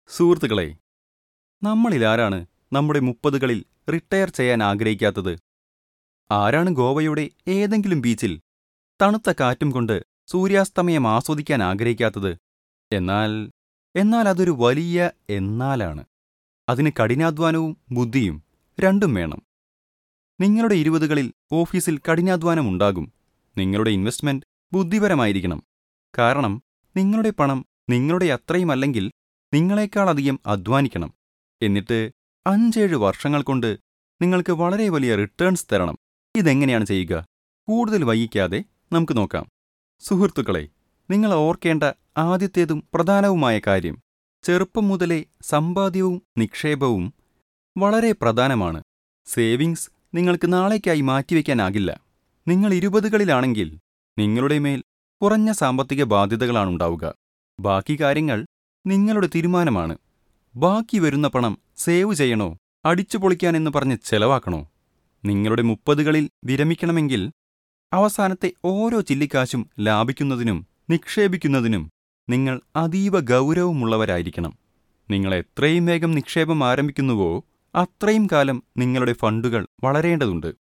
സുഹൃത്തുക്കളെ നമ്മളിലാരാണ് നമ്മുടെ മുപ്പതുകളിൽ റിട്ടയർ ചെയ്യാൻ ആഗ്രഹിക്കാത്തത് ആരാണ് ഗോവയുടെ ഏതെങ്കിലും ബീച്ചിൽ തണുത്ത കാറ്റും കൊണ്ട് സൂര്യാസ്തമയം ആസ്വദിക്കാൻ ആഗ്രഹിക്കാത്തത് എന്നാൽ എന്നാൽ അതൊരു വലിയ എന്നാലാണ് അതിന് കഠിനാധ്വാനവും ബുദ്ധിയും രണ്ടും വേണം നിങ്ങളുടെ ഇരുപതുകളിൽ ഓഫീസിൽ കഠിനാധ്വാനം ഉണ്ടാകും നിങ്ങളുടെ ഇൻവെസ്റ്റ്മെന്റ് ബുദ്ധിപരമായിരിക്കണം കാരണം നിങ്ങളുടെ പണം നിങ്ങളുടെ അത്രയും അല്ലെങ്കിൽ നിങ്ങളെക്കാളധികം അധ്വാനിക്കണം എന്നിട്ട് അഞ്ചേഴ് വർഷങ്ങൾ കൊണ്ട് നിങ്ങൾക്ക് വളരെ വലിയ റിട്ടേൺസ് തരണം ഇതെങ്ങനെയാണ് ചെയ്യുക കൂടുതൽ വൈകിക്കാതെ നമുക്ക് നോക്കാം സുഹൃത്തുക്കളെ നിങ്ങൾ ഓർക്കേണ്ട ആദ്യത്തേതും പ്രധാനവുമായ കാര്യം ചെറുപ്പം മുതലേ സമ്പാദ്യവും നിക്ഷേപവും വളരെ പ്രധാനമാണ് സേവിങ്സ് നിങ്ങൾക്ക് നാളേക്കായി മാറ്റിവെക്കാനാകില്ല നിങ്ങൾ ഇരുപതുകളിലാണെങ്കിൽ നിങ്ങളുടെ മേൽ കുറഞ്ഞ സാമ്പത്തിക ബാധ്യതകളാണുണ്ടാവുക ബാക്കി കാര്യങ്ങൾ നിങ്ങളുടെ തീരുമാനമാണ് ബാക്കി വരുന്ന പണം സേവ് ചെയ്യണോ അടിച്ചുപൊളിക്കാനെന്ന് പറഞ്ഞ് ചെലവാക്കണോ നിങ്ങളുടെ മുപ്പതുകളിൽ വിരമിക്കണമെങ്കിൽ അവസാനത്തെ ഓരോ ചില്ലിക്കാശും ലാഭിക്കുന്നതിനും നിക്ഷേപിക്കുന്നതിനും നിങ്ങൾ അതീവ ഗൗരവമുള്ളവരായിരിക്കണം നിങ്ങൾ എത്രയും വേഗം നിക്ഷേപം ആരംഭിക്കുന്നുവോ അത്രയും കാലം നിങ്ങളുടെ ഫണ്ടുകൾ വളരേണ്ടതുണ്ട്